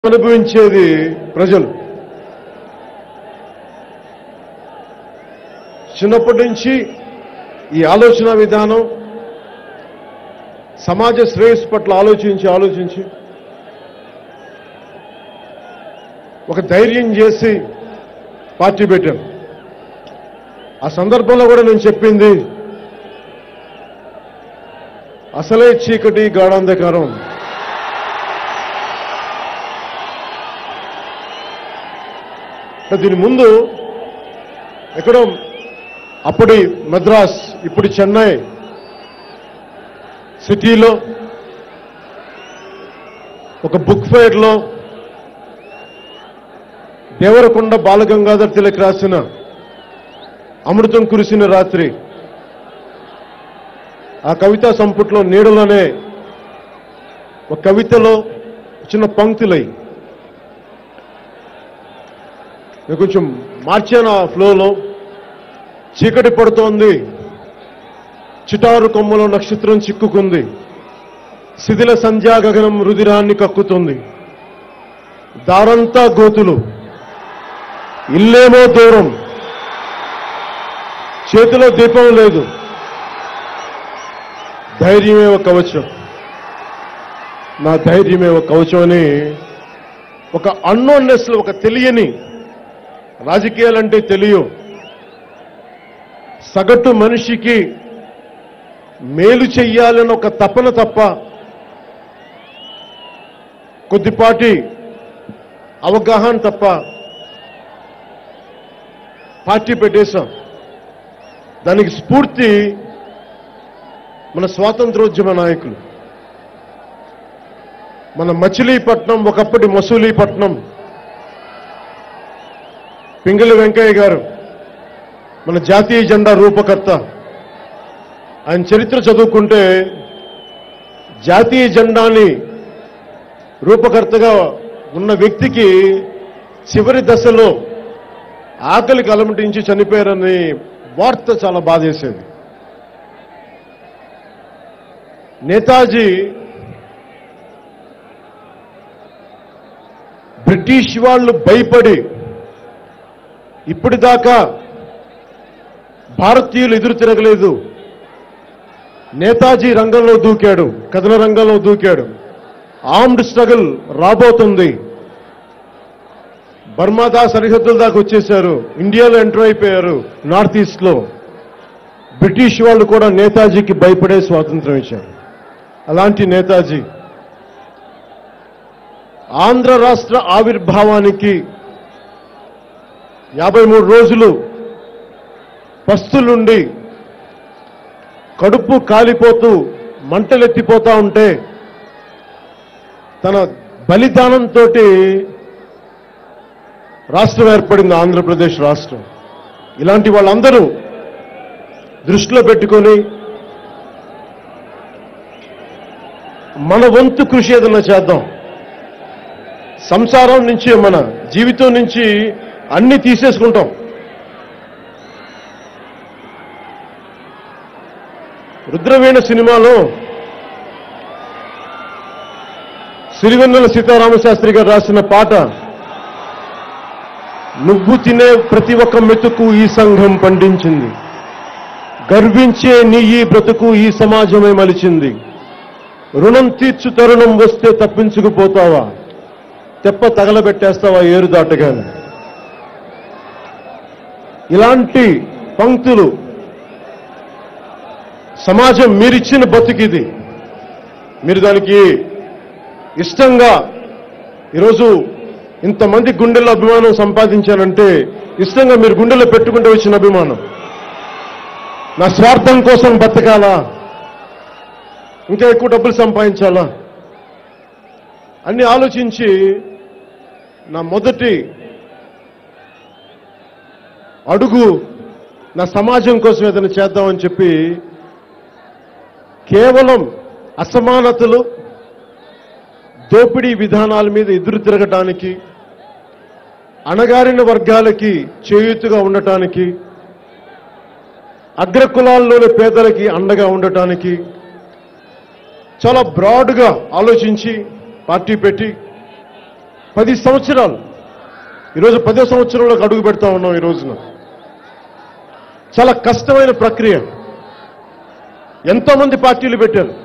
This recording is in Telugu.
అనుభవించేది ప్రజలు చిన్నప్పటి నుంచి ఈ ఆలోచన విధానం సమాజ శ్రేయస్సు పట్ల ఆలోచించి ఆలోచించి ఒక ధైర్యం చేసి పార్టీ పెట్టాం ఆ సందర్భంలో కూడా నేను చెప్పింది అసలే చీకటి గాఢాంధకారం దీని ముందు ఎక్కడో అప్పటి మద్రాస్ ఇప్పుడు చెన్నై సిటీలో ఒక బుక్ ఫెయిర్లో దేవరకొండ బాలగంగాధర్ తిలక్ రాసిన అమృతం కురిసిన రాత్రి ఆ కవితా సంపుట్లో నీడలోనే ఒక కవితలో చిన్న పంక్తులై నేను కొంచెం మార్చాను ఆ ఫ్లోలో చీకటి పడుతోంది చిటారు కొమ్మలో నక్షత్రం చిక్కుకుంది శిథిల సంధ్యా గగనం రుదిరాన్ని కక్కుతుంది దారంతా గోతులు ఇల్లేమో దూరం చేతిలో దీపం లేదు ధైర్యమే ఒక కవచం నా ధైర్యమే ఒక కవచం అని ఒక అన్నోన్నెస్ ఒక తెలియని రాజకీయాలంటే తెలియవు సగటు మనిషికి మేలు చెయ్యాలని ఒక తపన తప్ప కొద్దిపాటి అవగాహన తప్ప పార్టీ పెట్టేశాం దానికి స్ఫూర్తి మన స్వాతంత్రోద్యమ నాయకులు మన మచిలీపట్నం ఒకప్పటి మసూలీపట్నం పింగళి వెంకయ్య గారు మన జాతీయ జెండా రూపకర్త ఆయన చరిత్ర చదువుకుంటే జాతీయ జెండాని రూపకర్తగా ఉన్న వ్యక్తికి చివరి దశలో ఆకలికి అలమటించి చనిపోయారని వార్త చాలా బాధేసేది నేతాజీ బ్రిటిష్ వాళ్ళు భయపడి ఇప్పటిదాకా భారతీయులు ఎదురు తిరగలేదు నేతాజీ రంగంలో దూకాడు కథన రంగంలో దూకాడు ఆర్మ్డ్ స్ట్రగుల్ రాబోతుంది బర్మాదా సరిహద్దుల దాకా వచ్చేశారు ఇండియాలో ఎంటర్ అయిపోయారు నార్త్ ఈస్ట్ లో బ్రిటిష్ వాళ్ళు కూడా నేతాజీకి భయపడే స్వాతంత్రం ఇచ్చారు అలాంటి నేతాజీ ఆంధ్ర రాష్ట్ర ఆవిర్భావానికి యాభై మూడు రోజులు పస్తులుండి కడుపు కాలిపోతూ మంటలెత్తిపోతా ఉంటే తన బలిదానంతో రాష్ట్రం ఏర్పడింది ఆంధ్రప్రదేశ్ రాష్ట్రం ఇలాంటి వాళ్ళందరూ దృష్టిలో పెట్టుకొని మన వంతు కృషి ఏదన్నా చేద్దాం సంసారం నుంచి మన జీవితం నుంచి అన్ని తీసేసుకుంటాం రుద్రవీణ సినిమాలో సిరివెన్నెల సీతారామశాస్త్రి గారు రాసిన పాట నువ్వు తినే ప్రతి ఒక్క మెతుకు ఈ సంఘం పండించింది గర్వించే నీ ఈ బ్రతుకు ఈ సమాజమే మలిచింది రుణం తీర్చు తరుణం వస్తే తప్పించుకుపోతావా తెప్ప తగలబెట్టేస్తావా ఏరు దాటగానే ఇలాంటి పంక్తులు సమాజం మీరిచ్చిన బతుకిది మీరు దానికి ఇష్టంగా ఈరోజు ఇంతమంది గుండెల్లో అభిమానం సంపాదించానంటే ఇష్టంగా మీరు గుండెల్లో పెట్టుకుంటూ వచ్చిన అభిమానం నా స్వార్థం కోసం బతకాలా ఇంకా ఎక్కువ డబ్బులు సంపాదించాలా అన్ని ఆలోచించి నా మొదటి అడుగు నా సమాజం కోసం ఏదైనా చేద్దామని చెప్పి కేవలం అసమానతలు దోపిడీ విధానాల మీద ఎదురు తిరగటానికి అణగారిన వర్గాలకి చేయూతుగా ఉండటానికి అగ్రకులాల్లోని పేదలకి అండగా ఉండటానికి చాలా బ్రాడ్గా ఆలోచించి పార్టీ పెట్టి పది సంవత్సరాలు ఈరోజు పదో సంవత్సరంలోకి అడుగు పెడతా ఉన్నాం ఈ రోజున చాలా కష్టమైన ప్రక్రియ ఎంతో మంది పార్టీలు పెట్టారు